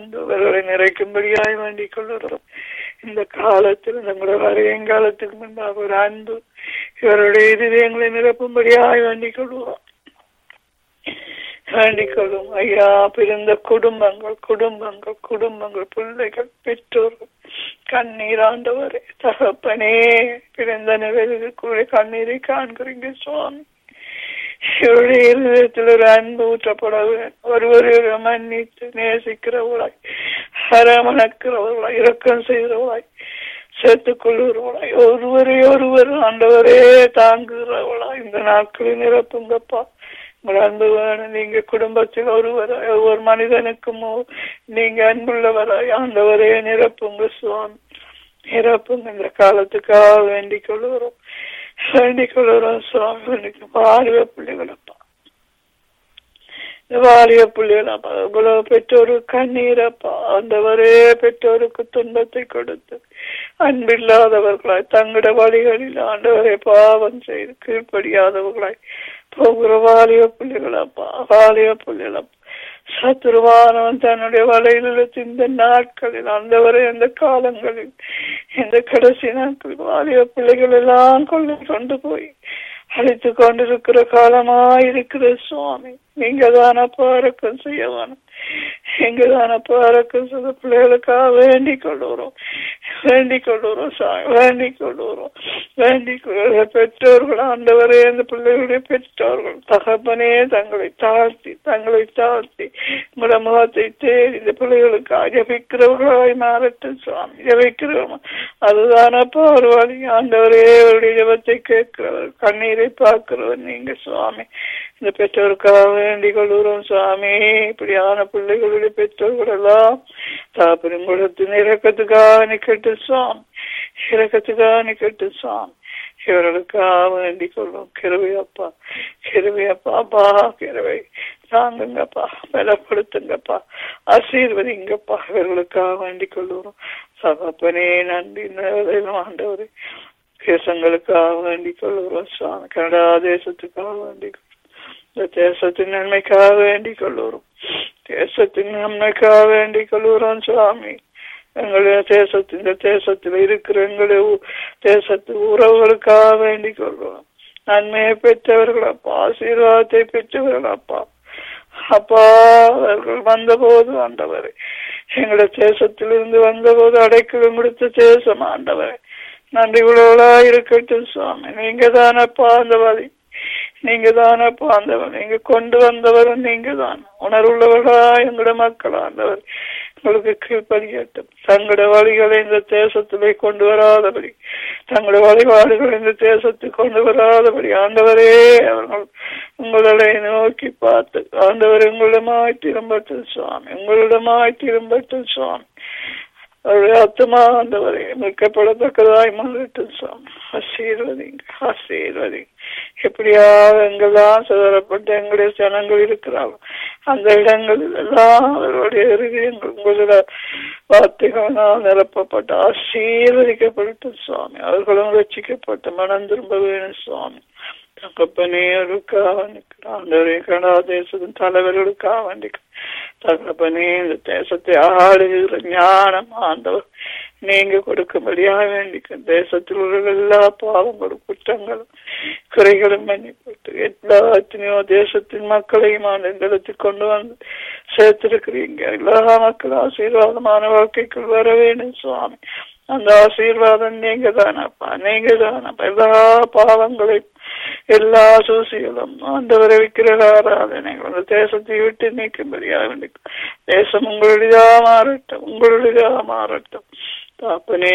இவர்களை நிறைக்கும்படியாய் வேண்டிக் கொள்கிறோம் இந்த காலத்தில் நம்முடைய வருங்காலத்துக்கு முன்பாக ஒரு அன்பு இவருடைய இதயங்களை நிரப்பும்படியாய் வேண்டிக் கொள்வோம் வேண்டிக் கொள்ளும் ஐயா பிறந்த குடும்பங்கள் குடும்பங்கள் குடும்பங்கள் பிள்ளைகள் பெற்றோர்கள் கண்ணீர் ஆண்டவரே தகப்பனே பிறந்த நிலையில் கூட கண்ணீரை காண்கிறீங்க சுவாமி இவருடைய இருதயத்தில் ஒரு அன்பு ஊற்றப்பட ஒருவரை மன்னித்து நேசிக்கிறவளாய் அரவணக்கிறவர்களாய் இரக்கம் செய்கிறவளாய் சேர்த்துக் கொள்கிறவளாய் ஒருவரை ஒருவர் ஆண்டவரே தாங்குகிறவளாய் இந்த நாட்களில் நிரப்புங்கப்பா உங்கள் அன்பு வேணும் நீங்க குடும்பத்தில் ஒருவர் ஒவ்வொரு மனிதனுக்கும் நீங்க அன்புள்ளவராய் ஆண்டவரே நிரப்புங்க சுவாமி நிரப்புங்க இந்த காலத்துக்காக வேண்டிக் கொள்கிறோம் வேண்டிக் கொள்கிறோம் சுவாமி எனக்கு வாலிப பிள்ளைகளப்பா இந்த வாலிப பிள்ளைகளப்பா இவ்வளவு பெற்றோரு கண்ணீரப்பா ஆண்டவரே பெற்றோருக்கு துன்பத்தை கொடுத்து அன்பில்லாதவர்களாய் தங்கட வழிகளில் ஆண்டவரை பாவம் செய்து கீழ்ப்படியாதவர்களாய் போகிற வாலிய பிள்ளைகளப்பா வாலிய பிள்ளைகளப்பா சத்துருவானவன் தன்னுடைய வலையில் இந்த நாட்களில் அந்தவரை அந்த காலங்களில் இந்த கடைசி நாட்களில் வாலிய பிள்ளைகள் எல்லாம் கொண்டு கொண்டு போய் அழைத்து கொண்டிருக்கிற காலமாயிருக்கிற சுவாமி நீங்க தானப்பா இறக்கம் செய்ய வேணும் எங்க தானப்பா இறக்கம் செய்த பிள்ளைகளுக்காக வேண்டிக் கொள்ளுறோம் வேண்டிக் கொள்ளுறோம் சாமி வேண்டிக் கொள்ளுறோம் வேண்டிக் கொள்ளுற பெற்றோர்கள் ஆண்டவரே அந்த பிள்ளைகளுடைய பெற்றோர்கள் தகப்பனே தங்களை தாழ்த்தி தங்களை தாழ்த்தி உங்களோட முகத்தை தேடி இந்த பிள்ளைகளுக்கு ஜபிக்கிறவர்களாய் மாறட்டும் சுவாமி ஜபிக்கிறவங்க அதுதானப்பா ஒரு வழி ஆண்டவரே அவருடைய ஜபத்தை கேட்கிறவர் கண்ணீரை பார்க்கிறவர் நீங்க சுவாமி இந்த பெற்றோருக்காக வேண்டிக் கொள்கிறோம் சுவாமி இப்படியான பிள்ளைகளுடைய பெற்றோர்கள் எல்லாம் தாப்பரும் குடத்தின் இறக்கத்துக்காக நிக்கட்டு சுவாமி இறக்கத்துக்காக நிக்கட்டு சுவாமி இவர்களுக்காக வேண்டிக் கொள்வோம் கிருவையப்பா கிருவையப்பா பா கிருவை தாங்குங்கப்பா பலப்படுத்துங்கப்பா ஆசீர்வதிங்கப்பா இவர்களுக்காக வேண்டிக் கொள்வோம் சகப்பனே நன்றி ஆண்டவரே தேசங்களுக்காக வேண்டிக் கொள்கிறோம் சுவாமி கனடா தேசத்துக்காக வேண்டிக் இந்த தேசத்தின் நன்மைக்காக வேண்டிக் கொள்கிறோம் தேசத்தின் நன்மைக்காக வேண்டிக் கொள்கிறோம் சுவாமி எங்களுடைய தேசத்தின் இந்த தேசத்தில் இருக்கிற எங்களுடைய தேசத்து உறவுகளுக்காக வேண்டிக் கொள்கிறோம் நன்மையை பெற்றவர்களப்பா ஆசீர்வாதத்தை பெற்றவர்களப்பா அப்பா அவர்கள் வந்தபோது ஆண்டவரே எங்களுடைய தேசத்திலிருந்து வந்தபோது அடைக்கலம் கொடுத்த தேசம் ஆண்டவரே நன்றி உழவளா இருக்கட்டும் சுவாமி நீங்க தானப்பா அந்த வழி நீங்க தானப்பா அந்த நீங்க கொண்டு வந்தவரும் நீங்க தான் உணர்வுள்ளவர்களா எங்களோட மக்கள் ஆண்டவர் உங்களுக்கு கீழ்படியட்டும் தங்களோட வழிகளை இந்த தேசத்திலே கொண்டு வராதபடி தங்களுடைய வழிபாடுகள் இந்த தேசத்துக்கு கொண்டு வராதபடி ஆண்டவரே அவர்கள் உங்களை நோக்கி பார்த்து ஆண்டவர் உங்களிடமாய் திரும்பட்டும் சுவாமி உங்களிடமாய் திரும்பட்டும் சுவாமி அவருடைய அத்தமா ஆண்டவரை மிக்கப்படத்தக்கதாய் மாறட்டும் சுவாமி ஆசீர்வதிங்க ஆசீர்வதிங்க எப்படியாவது எங்கெல்லாம் சிதறப்பட்ட எங்களுடைய ஜனங்கள் இருக்கிறார்கள் அந்த இடங்களில் எல்லாம் அவர்களுடைய இருதயங்கள் உங்களோட வார்த்தைகளால் நிரப்பப்பட்டு ஆசீர்வதிக்கப்பட்டு சுவாமி அவர்களும் ரசிக்கப்பட்டு மனம் திரும்ப வேணும் சுவாமி தகப்பனே அவருக்காக ஆண்டவரே கனடா தேசத்தின் தலைவர்களுக்காக வேண்டிக்க தகப்பனே இந்த தேசத்தை ஆளுகிற ஞானம் ஆண்டவர் நீங்க கொடுக்கும்படியாக வேண்டிக்க தேசத்தில் உள்ள எல்லா பாவங்களும் குற்றங்களும் குறைகளும் மன்னிப்பட்டு எல்லா எத்தனையோ தேசத்தின் மக்களையும் ஆண்டங்களுக்கு கொண்டு வந்து சேர்த்திருக்கிறீங்க எல்லா மக்களும் ஆசீர்வாதமான வாழ்க்கைக்குள் வர வேண்டும் சுவாமி அந்த ஆசீர்வாதம் நீங்க தானப்பா நீங்க தானப்பா எல்லா பாவங்களையும் எல்லா சூசிகளும் ஆண்டவரை விக்கிரக ஆராதனைகள் அந்த தேசத்தை விட்டு நீக்கும்படியாக வேண்டும் தேசம் உங்களுடையதா மாறட்டும் உங்களுடையதா மாறட்டும் தாப்பனே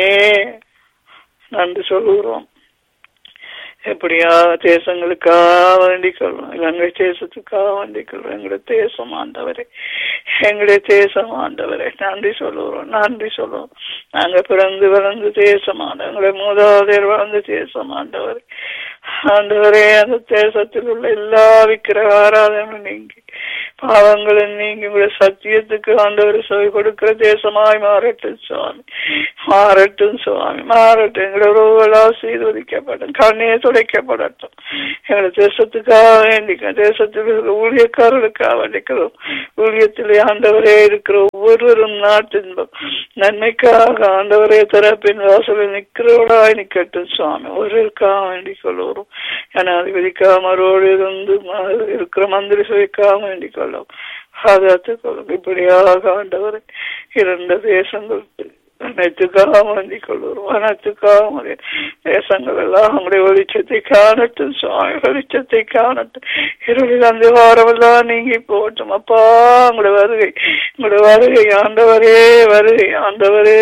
நன்றி சொல்லுகிறோம் எப்படியா தேசங்களுக்காக வேண்டிக் கொள்வோம் இலங்கை தேசத்துக்காக வேண்டிக் கொள்வோம் எங்களுடைய தேசம் ஆண்டவரே எங்களுடைய தேசம் ஆண்டவரே நன்றி சொல்லுகிறோம் நன்றி சொல்லுவோம் நாங்க பிறந்து வளர்ந்து தேசம் ஆண்ட எங்களுடைய மூதாதையர் வளர்ந்து தேசம் ஆண்டவரே ஆண்டவரே அந்த தேசத்தில் உள்ள எல்லா விக்கிரக ஆராதனையும் நீங்கி பாவங்களை நீங்க உங்களுடைய சத்தியத்துக்கு ஆண்டவர் செவி கொடுக்கிற தேசமாய் மாறட்டும் சுவாமி மாறட்டும் சுவாமி மாறட்டும் எங்களுடைய உறவுகள் ஆசீர்வதிக்கப்படும் கண்ணீர் துடைக்கப்படட்டும் எங்களுடைய தேசத்துக்காக வேண்டிக்க தேசத்தில் இருக்கிற ஊழியக்காரர்களுக்காக வேண்டிக்கிறோம் ஊழியத்திலே ஆண்டவரே இருக்கிற ஒவ்வொருவரும் நாட்டின் நன்மைக்காக ஆண்டவரே தரப்பின் வாசலில் நிற்கிறவளாய் நிக்கட்டும் சுவாமி ஒருவருக்காக வேண்டிக் கொள்வோம் ஜனாதிபதிக்காக மறுவோடு இருந்து இருக்கிற மந்திரி சபைக்காக வேண்டிக் கொள்ளும் பாதுகாத்துக் கொள்ளும் இப்படியாக ஆண்டவரை இரண்டு தேசங்கள் அனைத்துக்காக வேண்டிக் கொள்வோம் அனைத்துக்காக தேசங்கள் எல்லாம் உங்களுடைய வெளிச்சத்தை காணட்டும் சுவாமி வெளிச்சத்தை காணட்டும் இருளில் அந்த வாரமெல்லாம் நீங்கி போட்டும் அப்பா உங்களுடைய வருகை உங்களுடைய வருகை ஆண்டவரே வருகை ஆண்டவரே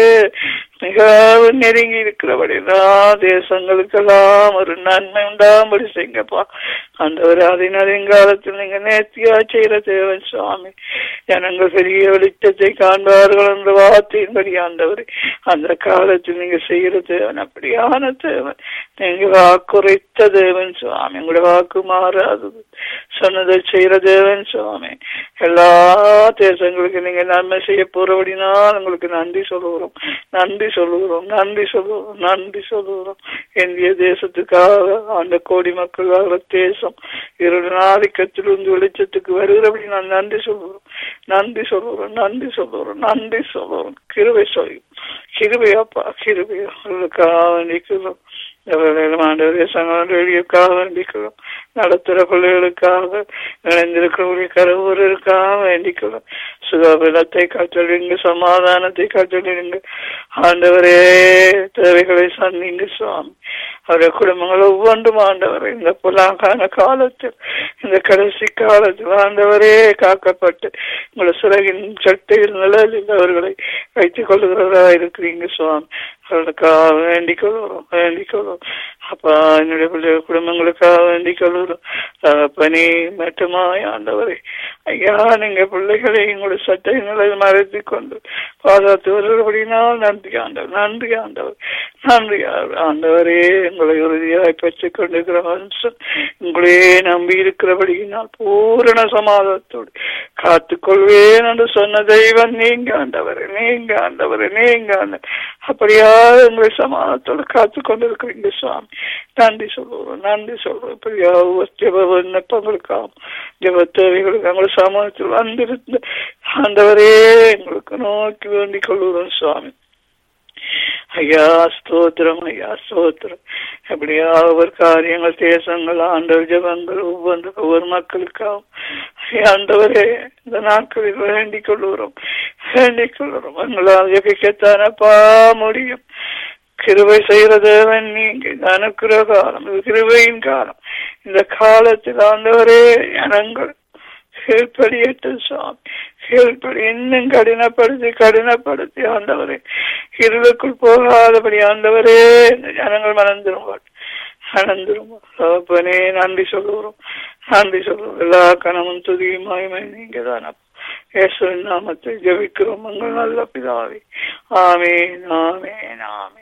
மிகவும் நெருங்கி இருக்கிறபடினா தேசங்களுக்கெல்லாம் ஒரு நன்மை உண்டாம்படி செய்யுங்கப்பா ஆண்டவர் அதன் அதிகாலத்தில் நீங்க நேர்த்தியா செய்யற தேவன் சுவாமி ஜனங்கள் பெரிய வெளிச்சத்தை காண்பார்கள் என்ற வார்த்தையின்படி ஆண்டவர் அந்த காலத்தில் நீங்க செய்யற தேவன் அப்படியான தேவன் நீங்க வாக்குரைத்த தேவன் சுவாமி உங்களுடைய வாக்கு மாறாதது சொன்னதை செய்யற தேவன் சுவாமி எல்லா தேசங்களுக்கு நீங்க நன்மை செய்ய போறபடினால் உங்களுக்கு நன்றி சொல்லுகிறோம் நன்றி சொல்லுகிறோம் நன்றி சொல்லுகிறோம் நன்றி சொல்லுகிறோம் இந்திய தேசத்துக்காக அந்த கோடி மக்களாக தேசம் இருள் ஆதிக்கத்திலிருந்து வெளிச்சத்துக்கு வருகிறபடி நான் நன்றி சொல்லுகிறோம் நன்றி சொல்லுகிறோம் நன்றி சொல்லுகிறோம் நன்றி சொல்லுகிறோம் கிருவை சொல்லி கிருபையாப்பா கிருபையா உங்களுக்காக நிற்கிறோம் ஆண்டவரே சங்கங்களுக்காக வேண்டிக்கிறோம் நடத்துகிற பிள்ளைகளுக்காக இணைந்திருக்கிறவர்கள் கருவூருக்காக வேண்டிக்கிறோம் சுகாபலத்தை காத்தொழிங்க சமாதானத்தை காத்தொழிங்க ஆண்டவரே தேவைகளை சந்திங்க சுவாமி அவருடைய குடும்பங்கள் ஒவ்வொன்றும் ஆண்டவர் இந்த புலாங்கான காலத்தில் இந்த கடைசி காலத்தில் ஆண்டவரே காக்கப்பட்டு உங்களை சிறகின் சட்டையில் நிழலில் அவர்களை வைத்துக் கொள்கிறவரா இருக்கிறீங்க சுவாமி அவர்களுக்காக வேண்டிக் கொள்கிறோம் வேண்டிக் கொள்வோம் அப்பா என்னுடைய பிள்ளைகள் குடும்பங்களுக்காக வேண்டிக் கொள்கிறோம் தகப்பனே மட்டுமாய் ஆண்டவரே ஐயா நீங்க பிள்ளைகளை உங்களுடைய சட்டை நிலையில் மறைத்து கொண்டு பாதுகாத்து வருகிறபடினால் நன்றி ஆண்டவர் நன்றி ஆண்டவர் நன்றி ஆண்டவரே உங்களை உறுதியாய் பெற்றுக் கொண்டிருக்கிற மனுஷன் உங்களையே நம்பி இருக்கிறபடியினால் பூரண சமாதானத்தோடு காத்துக்கொள்வேன் என்று சொன்ன தெய்வம் நீங்க ஆண்டவரே நீங்க ஆண்டவரே நீங்க ஆண்டவர் அப்படியா உங்களை சமாதானத்தோடு காத்து கொண்டிருக்கிறீங்க சுவாமி நன்றி சொல்லுவோம் நன்றி சொல்றோம் இப்படியா ஜப விண்ணப்பங்களுக்காம் ஜப தேவைகளுக்கு எங்களை சமாதானத்தில் வந்திருந்த ஆண்டவரே எங்களுக்கு நோக்கி வேண்டிக் கொள்ளுவோம் சுவாமி ஐயா ஸ்தோத்திரம் ஐயா ஸ்தோத்திரம் எப்படியா ஒவ்வொரு காரியங்கள் தேசங்கள் ஆண்டவர் ஜபங்கள் ஒவ்வொன்று ஒவ்வொரு மக்களுக்காகவும் ஆண்டவரே இந்த நாட்களில் வேண்டிக் கொள்ளுகிறோம் வேண்டிக் கொள்ளுகிறோம் எங்களால் ஜபிக்கத்தானப்பா முடியும் கிருவை செய்கிற தேவன் நீங்க அனுக்கிற காலம் இது கிருவையின் காலம் இந்த காலத்தில் ஆண்டவரே ஜனங்கள் கீழ்ப்படியட்டு சுவாமி கீழ்ப்படி இன்னும் கடினப்படுத்தி கடினப்படுத்தி ஆண்டவரே இருளுக்குள் போகாதபடி ஆண்டவரே இந்த ஜனங்கள் மணந்துருவாள் மணந்துருவோம் நன்றி சொல்லுகிறோம் நன்றி சொல்லுவோம் எல்லா கணமும் துதியும் மகிமை நீங்க தான் இயேசுவின் நாமத்தை ஜபிக்கிறோம் உங்கள் நல்ல பிதாவே ஆமேன் ஆமேன் ஆமேன்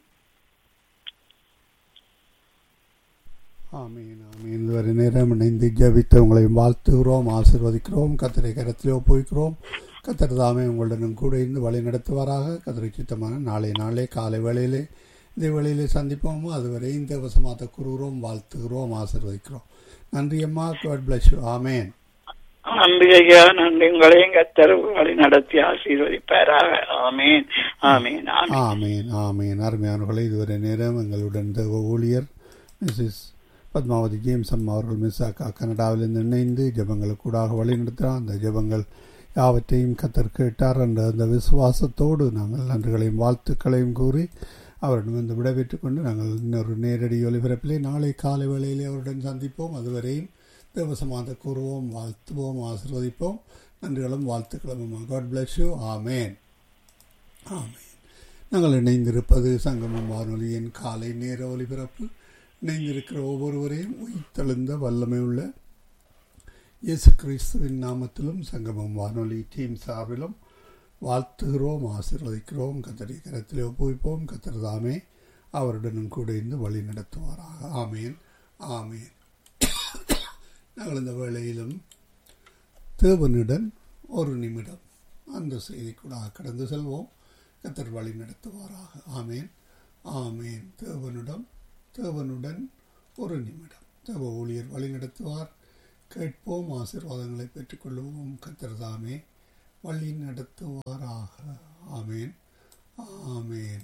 ஆமீன் ஆமீன் இதுவரை நேரம் இணைந்து ஜபித்து உங்களை வாழ்த்துகிறோம் ஆசிர்வதிக்கிறோம் கத்தரை கரத்திலே ஒப்புவிக்கிறோம் கத்தர் தாமே உங்களுடனும் கூட இருந்து வழி நடத்துவாராக கத்தரை சித்தமான நாளை நாளே காலை வேளையிலே இதே வேளையிலே சந்திப்போமோ அதுவரை இந்த வசமாத்த கூறுகிறோம் வாழ்த்துகிறோம் ஆசிர்வதிக்கிறோம் நன்றி அம்மா காட் பிளஸ் யூ ஆமேன் நன்றி ஐயா நன்றி உங்களையும் கத்தர் வழி நடத்தி ஆசீர்வதிப்பாராக ஆமீன் ஆமீன் ஆமீன் ஆமீன் ஆமீன் அருமையானவர்களை இதுவரை நேரம் எங்களுடன் தேவ ஊழியர் மிஸ்ஸஸ் பத்மாவதி ஜேம்ஸ் அம்மா அவர்கள் மிஸ்ஸாக்கா கனடாவிலிருந்து இணைந்து ஜபங்களுக்கூடாக வழிநடத்தினார் அந்த ஜபங்கள் யாவற்றையும் கத்தர் கேட்டார் என்ற அந்த விசுவாசத்தோடு நாங்கள் நன்றிகளையும் வாழ்த்துக்களையும் கூறி அவரிடம் வந்து விடைபெற்றுக் கொண்டு நாங்கள் இன்னொரு நேரடி ஒலிபரப்பிலே நாளை காலை வேளையிலே அவருடன் சந்திப்போம் அதுவரையும் தேவசமாக கூறுவோம் வாழ்த்துவோம் ஆசிர்வதிப்போம் நன்றிகளும் வாழ்த்துக்களும் காட் பிளஸ் யூ ஆமேன் ஆமேன் நாங்கள் இணைந்திருப்பது சங்கமம் வானொலியின் காலை நேர ஒலிபரப்பு இணைந்திருக்கிற ஒவ்வொருவரையும் உயிர்த்தெழுந்த வல்லமை உள்ள இயேசு கிறிஸ்துவின் நாமத்திலும் சங்கமம் வானொலி டீம் சார்பிலும் வாழ்த்துகிறோம் ஆசிர்வதிக்கிறோம் கத்தரி கரத்திலே ஒப்புவிப்போம் கத்தர் தாமே அவருடனும் கூட இருந்து வழி நடத்துவாராக ஆமேன் ஆமேன் நாங்கள் இந்த வேளையிலும் தேவனுடன் ஒரு நிமிடம் அந்த செய்தி கூட கடந்து செல்வோம் கத்தர் வழி நடத்துவாராக ஆமேன் ஆமேன் தேவனுடன் தேவனுடன் ஒரு நிமிடம் தேவ ஊழியர் வழி நடத்துவார் கேட்போம் ஆசீர்வாதங்களை பெற்றுக்கொள்வோம் கத்தர் தாமே வழி நடத்துவாராக ஆமேன் ஆமேன்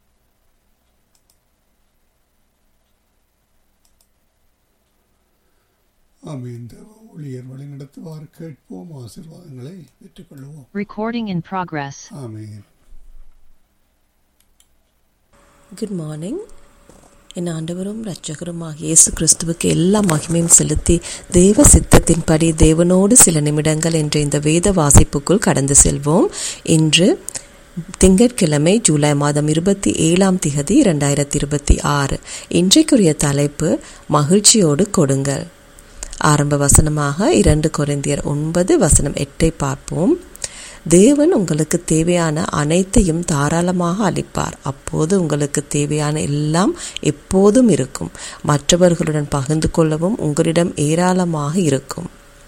ஆமேன் தேவ ஊழியர் வழி நடத்துவார் கேட்போம் ஆசீர்வாதங்களை பெற்றுக்கொள்வோம் Recording in progress. ஆமேன் குட் மார்னிங் என் ஆண்டவரும் இரட்சகருமாகிய இயேசு கிறிஸ்துவுக்கு எல்லா மகிமையும் செலுத்தி தேவ சித்தத்தின்படி தேவனோடு சில நிமிடங்கள் என்ற இந்த வேத வாசிப்புக்குள் கடந்து செல்வோம் இன்று திங்கட்கிழமை ஜூலை மாதம் இருபத்தி ஏழாம் திகதி இரண்டாயிரத்தி இருபத்தி ஆறு இன்றைக்குரிய தலைப்பு மகிழ்ச்சியோடு கொடுங்கள் ஆரம்ப வசனமாக இரண்டு கொரிந்தியர் ஒன்பது வசனம் எட்டை பார்ப்போம் தேவன் உங்களுக்கு தேவையான அனைத்தையும் தாராளமாக அளிப்பார் அப்போது உங்களுக்கு தேவையான எல்லாம் எப்போதும் இருக்கும் மற்றவர்களுடன் பகிர்ந்து கொள்ளவும் உங்களிடம் ஏராளமாக இருக்கும்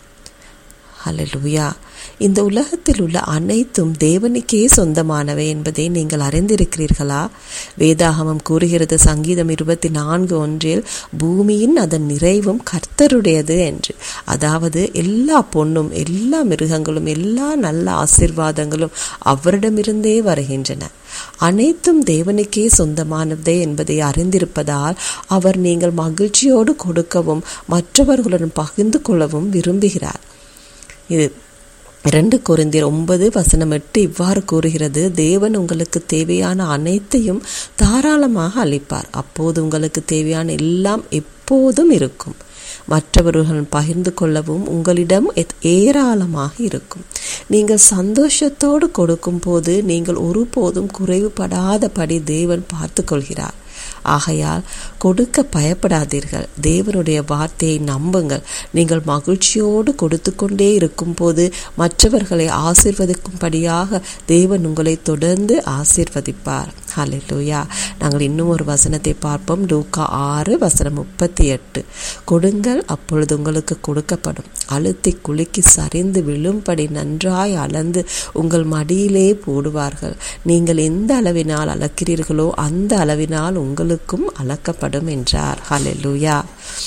ஹalleluya இந்த உலகத்தில் உள்ள அனைத்தும் தேவனுக்கே சொந்தமானவை என்பதை நீங்கள் அறிந்திருக்கிறீர்களா வேதாகமம் கூறுகிறது சங்கீதம் இருபத்தி நான்கு ஒன்றில் பூமியின் அதன் நிறைவும் கர்த்தருடையது என்று அதாவது எல்லா பொண்ணும் எல்லா மிருகங்களும் எல்லா நல்ல ஆசிர்வாதங்களும் அவரிடமிருந்தே வருகின்றன அனைத்தும் தேவனுக்கே சொந்தமானதே என்பதை அறிந்திருப்பதால் அவர் நீங்கள் மகிழ்ச்சியோடு கொடுக்கவும் மற்றவர்களுடன் பகிர்ந்து கொள்ளவும் விரும்புகிறார் இது இரண்டு கொரிந்தியர் ஒன்பது வசனம் எட்டு இவ்வாறு கூறுகிறது தேவன் உங்களுக்கு தேவையான அனைத்தையும் தாராளமாக அளிப்பார் அப்போது உங்களுக்கு தேவையான எல்லாம் எப்போதும் இருக்கும் மற்றவர்கள் பகிர்ந்து கொள்ளவும் உங்களிடம் ஏராளமாக இருக்கும் நீங்கள் சந்தோஷத்தோடு கொடுக்கும் போது நீங்கள் ஒருபோதும் குறைவுபடாதபடி தேவன் பார்த்து கொள்கிறார் ஆகையால் கொடுக்க பயப்படாதீர்கள் தேவனுடைய வார்த்தையை நம்புங்கள் நீங்கள் மகிழ்ச்சியோடு கொடுத்து கொண்டே இருக்கும்போது மற்றவர்களை ஆசிர்வதிக்கும்படியாக தேவன் உங்களை தொடர்ந்து ஆசிர்வதிப்பார் ஹalleluya நாங்கள் இன்னும் ஒரு வசனத்தை பார்ப்போம் லூக்கா ஆறு வசனம் முப்பத்தி எட்டு கொடுங்கள் அப்பொழுது உங்களுக்கு கொடுக்கப்படும் அழுத்தி குலுக்கி சரிந்து விழும்படி நன்றாய் அளந்து உங்கள் மடியிலே போடுவார்கள் நீங்கள் எந்த அளவினால் அளக்கிறீர்களோ அந்த அளவினால் உங்களுக்கும் அளக்கப்படும் என்றார் ஹalleluya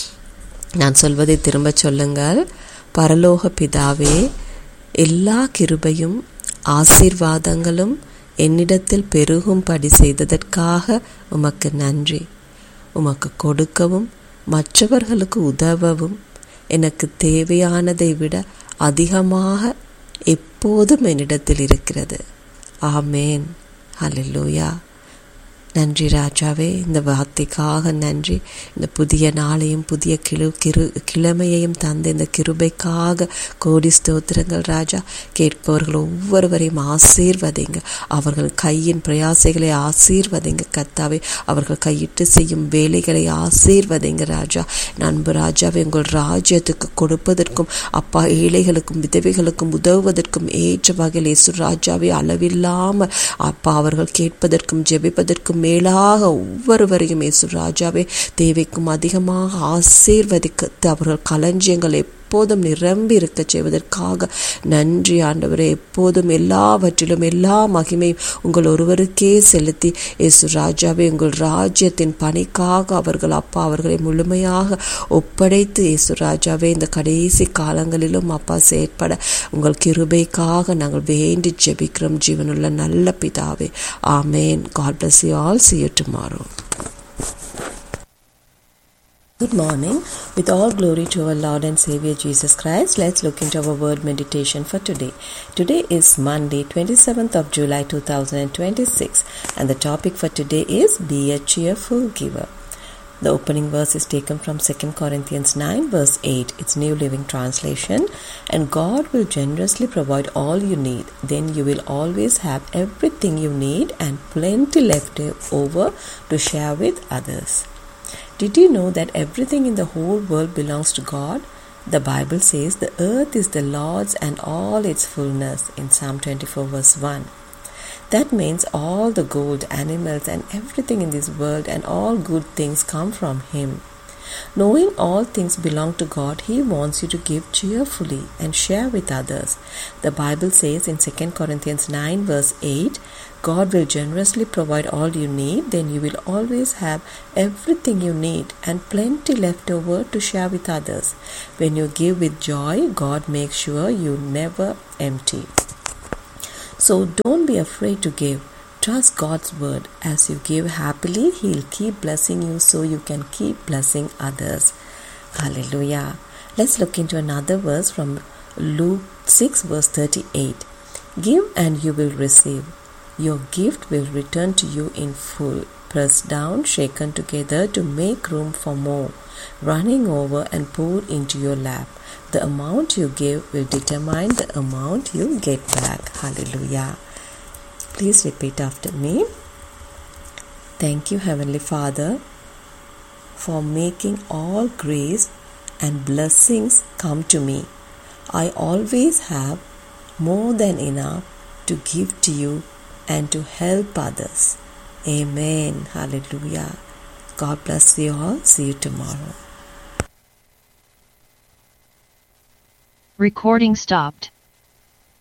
நான் சொல்வதை திரும்ப சொல்லுங்கள் பரலோக பிதாவே எல்லா கிருபையும் ஆசீர்வாதங்களும் என்னிடத்தில் பெருகும்படி செய்ததற்காக உமக்கு நன்றி உமக்கு கொடுக்கவும் மற்றவர்களுக்கு உதவவும் எனக்கு தேவையானதை விட அதிகமாக எப்போதும் என்னிடத்தில் இருக்கிறது ஆமேன் ஹalleluya நன்றி ராஜாவே இந்த வார்த்தைக்காக நன்றி இந்த புதிய நாளையும் புதிய கிழு கிரு கிழமையையும் தந்த இந்த கிருபைக்காக கோடி ஸ்தோத்திரங்கள் ராஜா கேட்பவர்கள் ஒவ்வொருவரையும் ஆசீர்வதிங்க அவர்கள் கையின் பிரயாசைகளை ஆசீர்வதிங்க கத்தாவே அவர்கள் கையிட்டு செய்யும் வேலைகளை ஆசீர்வதிங்க ராஜா நண்பு ராஜாவை உங்கள் ராஜ்யத்துக்கு கொடுப்பதற்கும் அப்பா ஏழைகளுக்கும் விதவைகளுக்கும் உதவுவதற்கும் ஏற்ற வகையில் இயேசு ராஜாவை அளவில்லாமல் அப்பா அவர்கள் கேட்பதற்கும் ஜெபிப்பதற்கும் மேலாக ஒவ்வொருவரையும் இயேசு ராஜாவே தேவைக்கும் அதிகமாக ஆசீர்வதிக்க அவர்கள் களஞ்சியங்கள் எப்போதும் நிரம்பி இருக்க செய்வதற்காக நன்றி ஆண்டவரே எப்போதும் எல்லாவற்றிலும் எல்லா மகிமையும் உங்கள் ஒருவருக்கே செலுத்தி இயேசு ராஜாவே உங்கள் ராஜ்யத்தின் பணிக்காக அவர்கள் அப்பா அவர்களை முழுமையாக ஒப்படைத்து இயேசு ராஜாவே இந்த கடைசி காலங்களிலும் அப்பா செயற்பட உங்கள் கிருபைக்காக நாங்கள் வேண்டி ஜெபிக்கிறோம் ஜீவனுள்ள நல்ல பிதாவே ஆமேன் God bless you all see you tomorrow Good morning. With all glory to our Lord and Savior Jesus Christ, let's look into our word meditation for today. Today is Monday, 27th of July 2026, and the topic for today is Be a cheerful giver. The opening verse is taken from 2 Corinthians 9, verse 8. It's New Living Translation. And God will generously provide all you need. Then you will always have everything you need and plenty left over to share with others. Did you know that everything in the whole world belongs to God? The Bible says the earth is the Lord's and all its fullness in Psalm 24, verse 1. That means all the gold, animals, and everything in this world and all good things come from Him. Knowing all things belong to God, He wants you to give cheerfully and share with others. The Bible says in 2 Corinthians 9, verse 8, God will generously provide all you need, then you will always have everything you need and plenty left over to share with others. When you give with joy, God makes sure you never empty. So don't be afraid to give. Trust God's word. As you give happily, He'll keep blessing you so you can keep blessing others. Hallelujah. Let's look into another verse from Luke 6, verse 38. Give and you will receive. Your gift will return to you in full, pressed down, shaken together to make room for more, running over and poured into your lap. The amount you give will determine the amount you get back. Hallelujah. Please repeat after me. Thank you, Heavenly Father, for making all grace and blessings come to me. I always have more than enough to give to you and to help others. Amen. Hallelujah. God bless you all. See you tomorrow. Recording stopped.